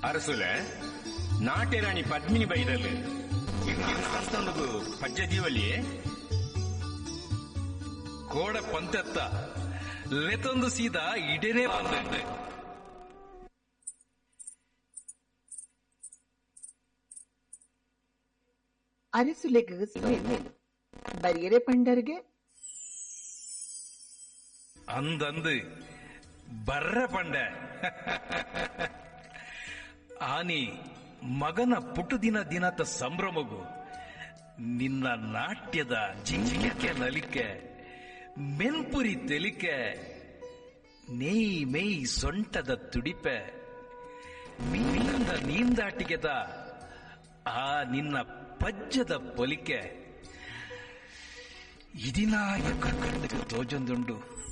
ಅರಸುಲೆ ನಾಟ್ಯ ರಾಣಿ ಪದ್ಮಿನಿ ಬೈದಲ್ ಅಷ್ಟೊಂದು ಪಜ್ಜದೀವಲ್ಲಿ ಕೋಡ ಪಂತೆತ್ತ ಲೆತೊಂದು ಸೀದಾ ಇಡೇನೆ ಬಂದೆ ಅರಸುಲೆಗ್ ಬರಿಯರೆ ಪಂಡರ್ಗೆ ಅಂದಂದು ಬರ್ರ ಪಂಡ ಆನಿ ಮಗನ ಪುಟ್ಟು ದಿನ ದಿನದ ಸಂಭ್ರಮಗು ನಿನ್ನ ನಾಟ್ಯದ ಜಿಂಜಿಕೆ ನಲಿಕೆ ಮೆನ್ಪುರಿ ತೆಲಿಕೆ ನೇಯ್ ಮೇಯ್ ಸೊಂಟದ ತುಡಿಪೆ ಮೀನಿಂದ ನೀಂದಾಟಿಗೆದ ಆ ನಿನ್ನ ಪಜ್ಜದ ಪೊಲಿಕೆ ಇದಿನಾಯಕ ಕಣ್ಣಿಗೆ ತೋಜೊಂದುಂಡು